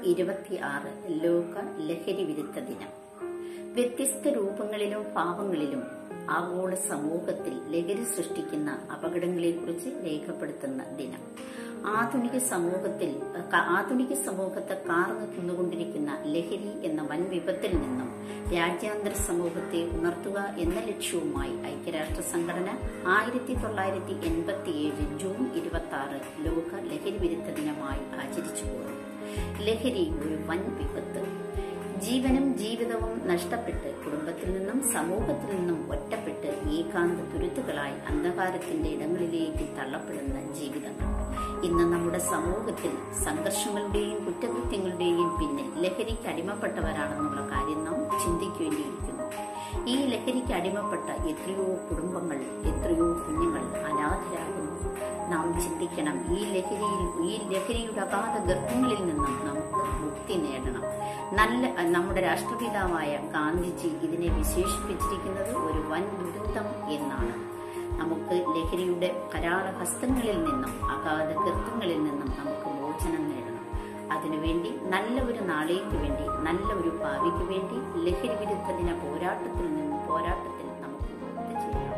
ഇരുപത്തി ആറ് ലോക ലഹരി വിരുദ്ധ ദിനം വ്യത്യസ്ത രൂപങ്ങളിലും ഭാവങ്ങളിലും ആഗോള സമൂഹത്തിൽ ലഹരി സൃഷ്ടിക്കുന്ന അപകടങ്ങളെക്കുറിച്ച് രേഖപ്പെടുത്തുന്ന ദിനം ആധുനിക സമൂഹത്തിൽ ആധുനിക സമൂഹത്തെ കാർന്നു തിന്നുകൊണ്ടിരിക്കുന്ന ലഹരി എന്ന വൻ വിപത്തിൽ നിന്നും രാജ്യാന്തര സമൂഹത്തെ ഉണർത്തുക എന്ന ലക്ഷ്യവുമായി ഐക്യരാഷ്ട്ര സംഘടന ആയിരത്തി തൊള്ളായിരത്തി എൺപത്തിയേഴ് ജൂൺ ഇരുപത്തി ആറ് ലോക ലഹരി വിരുദ്ധ ദിനമായി ആചരിച്ചു പോന്നു ലഹരി ഒരു വൻ വിപത്ത് ജീവനും ജീവിതവും നഷ്ടപ്പെട്ട് കുടുംബത്തിൽ നിന്നും സമൂഹത്തിൽ നിന്നും ഒറ്റപ്പെട്ട് ഏകാന്ത തുരുത്തുകളായി അന്ധകാരത്തിന്റെ ഇടങ്ങളിലേക്ക് തള്ളപ്പെടുന്ന ജീവിതങ്ങൾ ഇന്ന് നമ്മുടെ സമൂഹത്തിൽ സംഘർഷങ്ങളുടെയും കുറ്റകൃത്യങ്ങളുടെയും പിന്നിൽ ലഹരിക്ക് അടിമപ്പെട്ടവരാണെന്നുള്ള കാര്യം നാം ചിന്തിക്കേണ്ടിയിരിക്കുന്നു ഈ ലഹരിക്ക് അടിമപ്പെട്ട എത്രയോ കുടുംബങ്ങൾ എത്രയോ കുഞ്ഞുങ്ങൾ അനാഥരാകുന്നു നാം ചിന്തിക്കണം ഈ ലഹരിയിൽ ഈ ലഹരിയുടെ അഗാധ ഗർഭങ്ങളിൽ നിന്നും നമുക്ക് മുക്തി നേടണം നല്ല നമ്മുടെ രാഷ്ട്രപിതാവായ ഗാന്ധിജി ഇതിനെ വിശേഷിപ്പിച്ചിരിക്കുന്നത് ഒരു വൻ ദുരന്തം എന്നാണ് നമുക്ക് ലഹരിയുടെ കരാള ഹസ്തങ്ങളിൽ നിന്നും അഗാധ ഗർഭങ്ങളിൽ നിന്നും നമുക്ക് മോചനം നേടണം അതിനുവേണ്ടി നല്ല ഒരു നാളേക്ക് വേണ്ടി നല്ല ഒരു ഭാവിക്ക് വേണ്ടി ലഹരി വിരുദ്ധ ദിന പോരാട്ടത്തിൽ നിന്നും പോരാട്ടത്തിൽ നമുക്ക് ഒത്തുചേരാം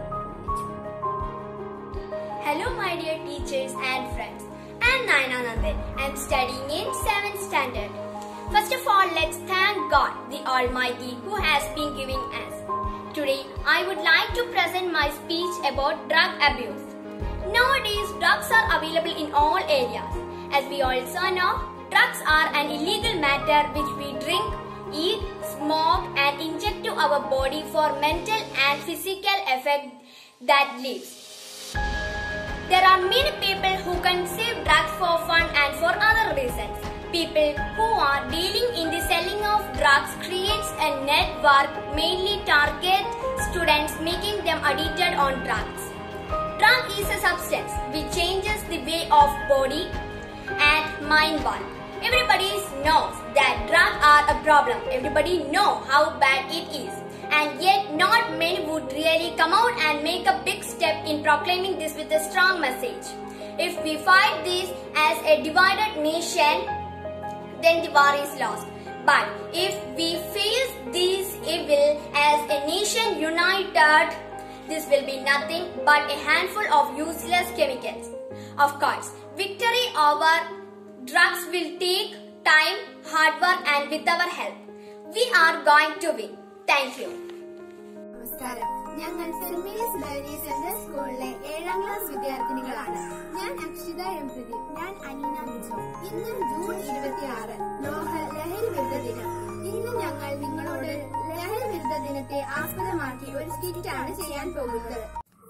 Hello, my dear teachers and friends. I'm Naina Nandan. I'm studying in 7th standard. First of all, let's thank God, the Almighty, who has been giving us. Today, I would like to present my speech about drug abuse. Nowadays, drugs are available in all areas. As we also know, drugs are an illegal matter which we drink, eat, smoke and inject to our body for mental and physical effect that leaves. There are many people who consume drugs for fun and for other reasons. People who are dealing in the selling of drugs creates a network mainly target students making them addicted on drugs. Drug is a substance which changes the way of body and mind work. Everybody knows that drugs are a problem. Everybody know how bad it is. And yet not many would really come out and make a big step in proclaiming this with a strong message. If we fight this as a divided nation, then the war is lost. But if we face this evil as a nation united, this will be nothing but a handful of useless chemicals. Of course, victory over drugs will take time, hard work and with our help. We are going to win. Thank you. നമസ്കാരം ഞങ്ങൾ saint Mary's ലഹരി centre സ്കൂളിലെ ഏഴാം class വിദ്യാർത്ഥിനികളാണ് ഞാൻ Akshita M Pradeep ഞാൻ അനീന ബിജു ഇന്ന് June ഇരുപത്തിയാറ് ലോക ലഹരി വിരുദ്ധ ദിനം ഇന്ന് ഞങ്ങൾ നിങ്ങളോട് ലഹരി വിരുദ്ധ ദിനത്തെ ആസ്പദമാക്കി ഒരു സ്കിറ്റാണ് ചെയ്യാൻ പോകുന്നത്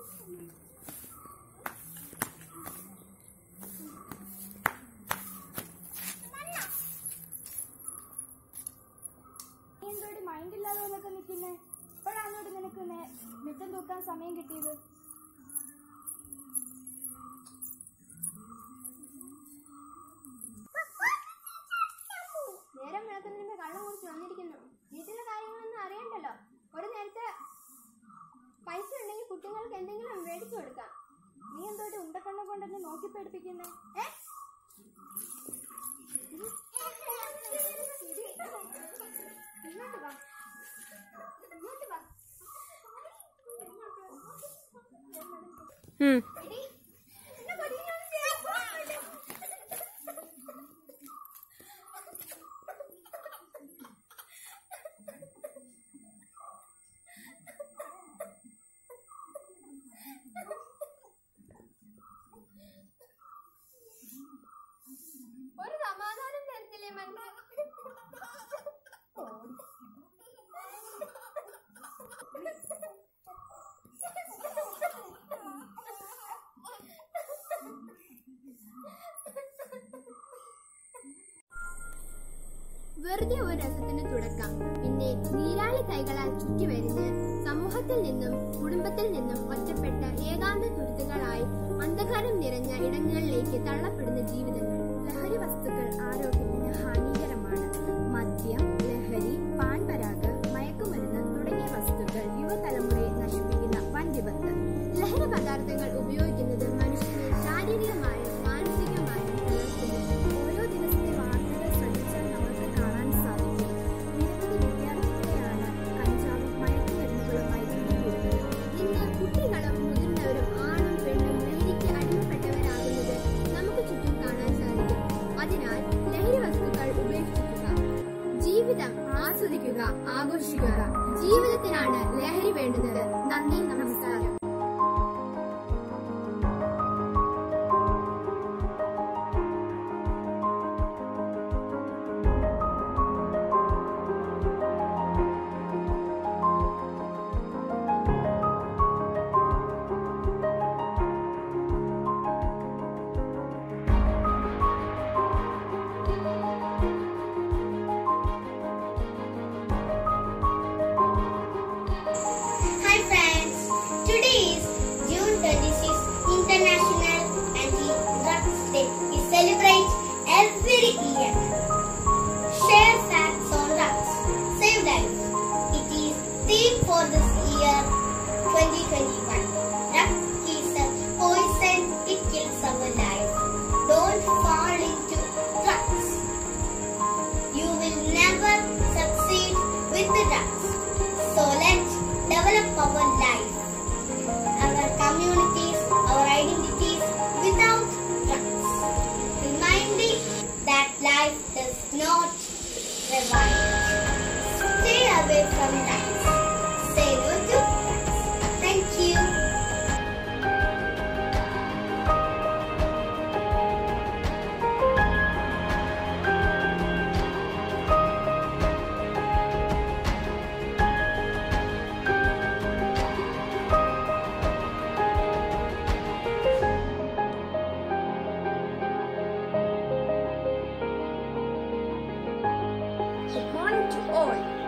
എന്തോടി മൈൻഡ് ഇല്ലാതെ പോലൊക്കെ നിൽക്കുന്നേ ഇപ്പോഴാണോട് നിനക്ക് നേ- മിച്ചം തൂക്കാൻ സമയം കിട്ടിയത് നേരം വിളക്കുന്നതിന് കള്ളം കുടിച്ച് വന്നിരിക്കുന്നു വീട്ടിലെ കാര്യങ്ങളൊന്നും അറിയണ്ടല്ലോ ഒരു നേരത്തെ പൈസ ഉണ്ടെങ്കിൽ കുട്ടികൾക്ക് എന്തെങ്കിലും മേടിച്ചു കൊടുക്കാം നീ എന്തോട്ട് ഉണ്ടക്കണ്ണ കൊണ്ടെന്ന് നോക്കി പഠിപ്പിക്കുന്നേ ഏ ഇങ്ങോട്ട് വാ ഇങ്ങോട്ട് വാ എടി, എന്നെ കൊല്ലിക്കാൻ ചെയ്യാൻ ഒരു സമാധാനം തരത്തില്ലേ മനുഷ്യൻ വെറുതെ ഒരു രസത്തിന് തുടക്കം പിന്നെ നീരാളി കൈകളാൽ ചുറ്റിവരിഞ്ഞ് സമൂഹത്തിൽ നിന്നും കുടുംബത്തിൽ നിന്നും ഒറ്റപ്പെട്ട ഏകാന്ത തുരുത്തുകളായി അന്ധകാരം നിറഞ്ഞ ഇടങ്ങളിലേക്ക് തള്ളപ്പെടുന്ന ജീവിതങ്ങൾ ലഹരി വസ്തുക്കൾ ആരോഗ്യത്തിന് ഹാനികരമാണ് മദ്യം ലഹരി പാൻപരാഗ് മയക്കുമരുന്ന് തുടങ്ങിയ വസ്തുക്കൾ യുവതലമുറയെ നശിപ്പിക്കുന്ന വൻ വിപത്ത് ലഹരി പദാർത്ഥങ്ങൾ ഉപയോഗിക്കുന്നത് മനുഷ്യനെ ശാരീരികമായും മാനസികമായും തളർത്തുന്നു ഓരോ ദിവസത്തെ വാർത്തകൾ ശ്രദ്ധിച്ചാൽ നമ്മൾ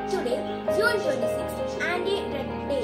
Today, June 26th, Anti-Drug Day.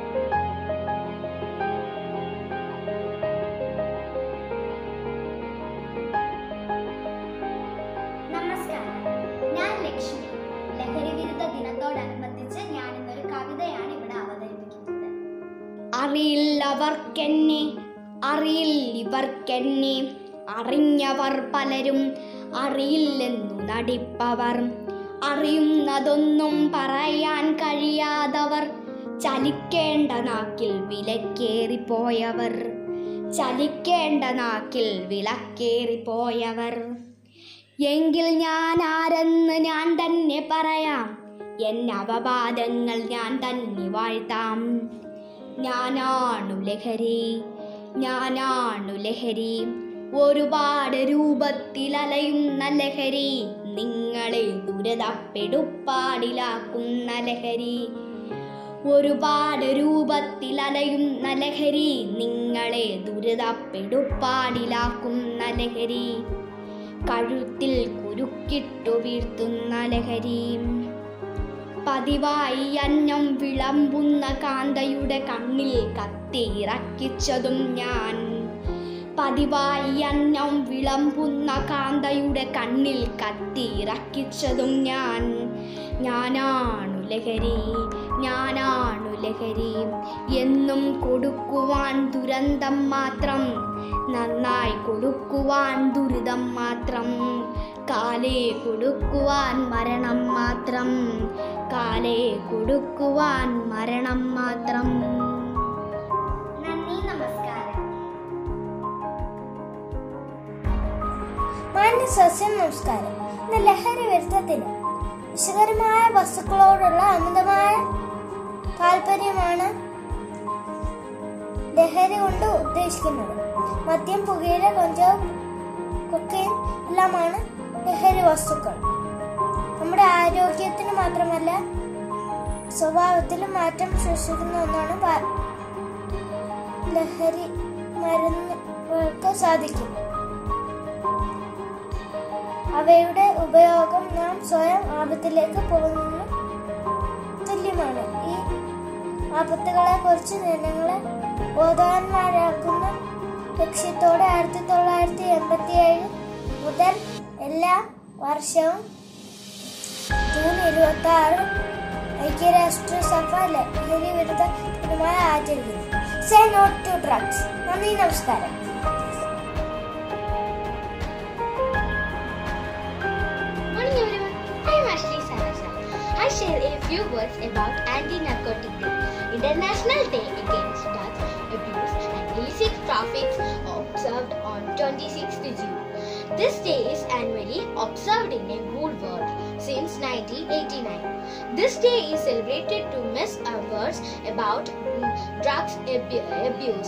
നമസ്കാരം ഞാൻ ലക്ഷ്മി ലഹരി വിരുദ്ധ ദിനത്തോടനുബന്ധിച്ച് ഞാൻ ഇന്നൊരു കവിതയാണ് ഇവിടെ അവതരിപ്പിക്കുന്നത് അറിയില്ലവർക്കെന്നെ അറിയില്ലിവർക്കെന്നെ അറിഞ്ഞവർ പലരും അറിയില്ലെന്നു നടിപ്പവർ അറിയുന്നതൊന്നും പറയാൻ കഴിയാതവർ ചലിക്കേണ്ട നാക്കിൽ വിലക്കേറിപ്പോയവർ ചലിക്കേണ്ട നാക്കിൽ വിലക്കേറിപ്പോയവർ എങ്കിൽ ഞാൻ ആരെന്ന് ഞാൻ തന്നെ പറയാം എൻ അപവാദങ്ങൾ ഞാൻ തന്നെ വാഴ്ത്താം ഞാനാണു ലഹരി ഞാനാണു ലഹരി ഒരുപാട് രൂപത്തിൽ അലയുന്ന ലഹരി നിങ്ങളെ ദുരിതപ്പെടുപ്പാടിലാക്കുന്ന ലഹരി ഒരുപാട് രൂപത്തിൽ അലയുന്ന ലഹരി നിങ്ങളെ ദുരിതപ്പെടുപ്പാടിലാക്കുന്ന ലഹരി കഴുത്തിൽ കുരുക്കിട്ടു വീഴ്ത്തുന്ന ലഹരി പതിവായി അന്നം വിളമ്പുന്ന കാന്തയുടെ കണ്ണിൽ കത്തിയിറക്കിച്ചതും ഞാൻ പതിവായി അന്നം വിളമ്പുന്ന കാന്തയുടെ കണ്ണിൽ കത്തിയിറക്കിച്ചതും ഞാൻ ഞാനാണു ലഹരി ഞാനാണു ലഹരി എന്നും കൊടുക്കുവാൻ ദുരന്തം മാത്രം നന്നായി കൊടുക്കുവാൻ ദുരിതം മാത്രം കാലേ കൊടുക്കുവാൻ മരണം മാത്രം കാലേ കൊടുക്കുവാൻ മരണം മാത്രം നന്ദി നമസ്കാരം മാന്യ സസ്യം നമസ്കാരം ഇന്ന് ലഹരി വിരുദ്ധത്തിന് വിഷകരമായ വസ്തുക്കളോടുള്ള അമിതമായ താല്പര്യമാണ് ലഹരി കൊണ്ട് ഉദ്ദേശിക്കുന്നത് മദ്യം പുകയില കൊഞ്ചവും കൊക്കയും എല്ലാമാണ് ലഹരി വസ്തുക്കൾ നമ്മുടെ ആരോഗ്യത്തിന് മാത്രമല്ല സ്വഭാവത്തിലും മാറ്റം സൃഷ്ടിക്കുന്ന ഒന്നാണ് പ- ലഹരി മരുന്നുകൾക്ക് സാധിക്കും അവയുടെ ഉപയോഗം നാം സ്വയം ആപത്തിലേക്ക് പോകുന്ന തുല്യമാണ് ഈ ആപത്തുകളെ കുറിച്ച് ജനങ്ങളെ ബോധവാന്മാരാക്കുന്ന ലക്ഷ്യത്തോടെ ആയിരത്തി തൊള്ളായിരത്തി എൺപത്തി ഏഴ് മുതൽ എല്ലാ വർഷവും ജൂൺ ഇരുപത്തി ആറ് ഐക്യരാഷ്ട്രസഭ ലഹരി വിരുദ്ധ ദിനമായി ആചരിക്കുന്നു സേ നോട്ട് ടു ഡ്രഗ്സ് നന്ദി നമസ്കാരം Morning everyone, I am Ashley Salazar. I share a few words about Anti-Narcotic Day, International Day Against Drugs Abuse and Illicit Traffic observed on 26th June. This day is annually observed in a whole world since 1989. This day is celebrated to miss awareness about mm, drugs abu- abuse.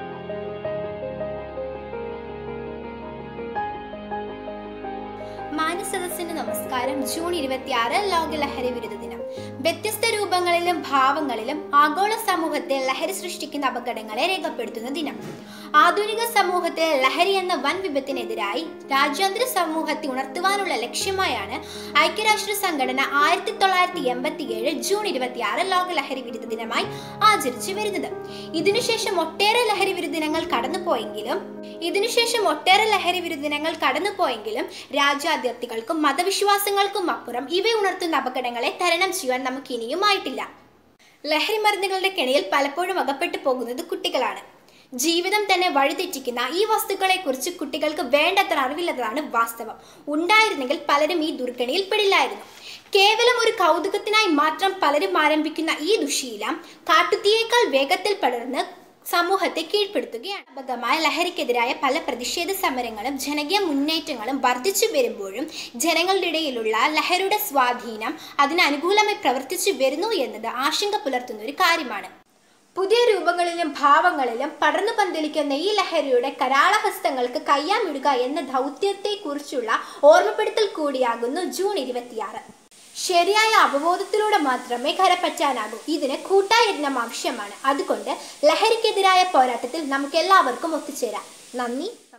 മാനസദസ്സിന് നമസ്കാരം June ഇരുപത്തിയാറ് ലോക ലഹരി വിരുദ്ധ ദിനം വ്യത്യസ്ത രൂപങ്ങളിലും ഭാവങ്ങളിലും ആഗോള സമൂഹത്തിൽ ലഹരി സൃഷ്ടിക്കുന്ന അപകടങ്ങളെ രേഖപ്പെടുത്തുന്ന ദിനം ആധുനിക സമൂഹത്തിൽ ലഹരി എന്ന വൻ വിപത്തിനെതിരായി രാജ്യാന്തര സമൂഹത്തെ ഉണർത്തുവാനുള്ള ലക്ഷ്യമായാണ് ഐക്യരാഷ്ട്ര സംഘടന ആയിരത്തി തൊള്ളായിരത്തി എൺപത്തി ഏഴ് ജൂൺ ഇരുപത്തിയാറ് ലോക ലഹരി വിരുദ്ധ ദിനമായി ആചരിച്ചു വരുന്നത് ഇതിനുശേഷം ഒട്ടേറെ ലഹരി വിരുദ്ധ ദിനങ്ങൾ കടന്നുപോയെങ്കിലും ഇതിനുശേഷം ഒട്ടേറെ ലഹരി വിരുദ്ധ ദിനങ്ങൾ കടന്നുപോയെങ്കിലും രാജ്യാതിർത്തികൾക്കും മതവിശ്വാസങ്ങൾക്കും അപ്പുറം ഇവ ഉണർത്തുന്ന അപകടങ്ങളെ തരണം ചെയ്യുവാൻ നമുക്ക് ഇനിയും ആയിട്ടില്ല ലഹരി മരുന്നുകളുടെ കെണിയിൽ പലപ്പോഴും അകപ്പെട്ടു പോകുന്നത് കുട്ടികളാണ് ജീവിതം തന്നെ വഴിതെറ്റിക്കുന്ന ഈ വസ്തുക്കളെ കുറിച്ച് കുട്ടികൾക്ക് വേണ്ടത്ര അറിവില്ലതാണ് വാസ്തവം ഉണ്ടായിരുന്നെങ്കിൽ പലരും ഈ ദുർഗണിയിൽ പെടില്ലായിരുന്നു കേവലം ഒരു കൗതുകത്തിനായി മാത്രം പലരും ആരംഭിക്കുന്ന ഈ ദുശീലം കാട്ടുതീയേക്കാൾ വേഗത്തിൽ പടർന്ന് സമൂഹത്തെ കീഴ്പ്പെടുത്തുകയാണ് വ്യാപകമായ ലഹരിക്കെതിരായ പല പ്രതിഷേധ സമരങ്ങളും ജനകീയ മുന്നേറ്റങ്ങളും വർദ്ധിച്ചു വരുമ്പോഴും ജനങ്ങളുടെ ഇടയിലുള്ള ലഹരിയുടെ സ്വാധീനം അതിന് അനുകൂലമായി പ്രവർത്തിച്ചു വരുന്നു എന്നത് ആശങ്ക പുലർത്തുന്ന ഒരു കാര്യമാണ് പുതിയ രൂപങ്ങളിലും ഭാവങ്ങളിലും പടർന്നു പന്തലിക്കുന്ന ഈ ലഹരിയുടെ കരാളഹസ്തങ്ങൾക്ക് കയ്യാമിടുക എന്ന ദൗത്യത്തെക്കുറിച്ചുള്ള ഓർമ്മപ്പെടുത്തൽ കൂടിയാകുന്നു ജൂൺ ഇരുപത്തിയാറ് ശരിയായ അവബോധത്തിലൂടെ മാത്രമേ കരപ്പറ്റാനാകൂ ഇതിന് കൂട്ടായ യജ്ഞം ആവശ്യമാണ് അതുകൊണ്ട് ലഹരിക്കെതിരായ പോരാട്ടത്തിൽ നമുക്ക് എല്ലാവർക്കും ഒത്തുചേരാം നന്ദി